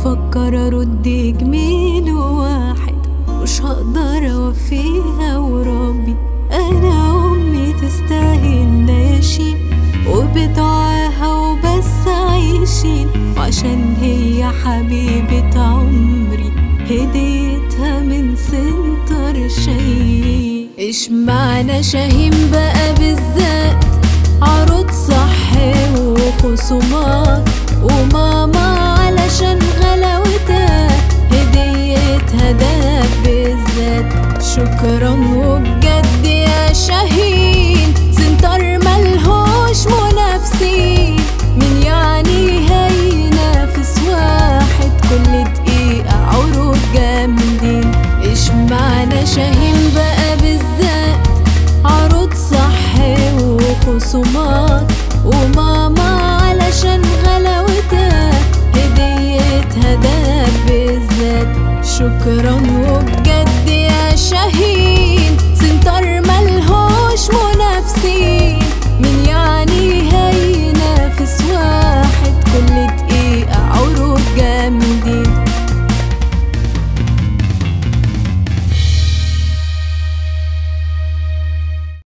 بفكر ارد جميل واحد مش هقدر اوفيها وربي انا امي تستاهل ناشي وبدعاها وبس عايشين وعشان هي حبيبة عمري هديتها من سنتر شيء ايش معنى شاهين بقى بالذات عروض صح وخصومات وماما علشان غلاوتها هديتها دهب بالذات شكرا وبجد يا شاهين سنتر ملهوش منافسين مين يعني هينافس واحد كل دقيقة عروض جامدين ايش معنى شاهين بقى بالذات عروض صح وخصومات وماما علشان غلاوتها هديتها دهب بالذات شكرا وبجد يا شهيد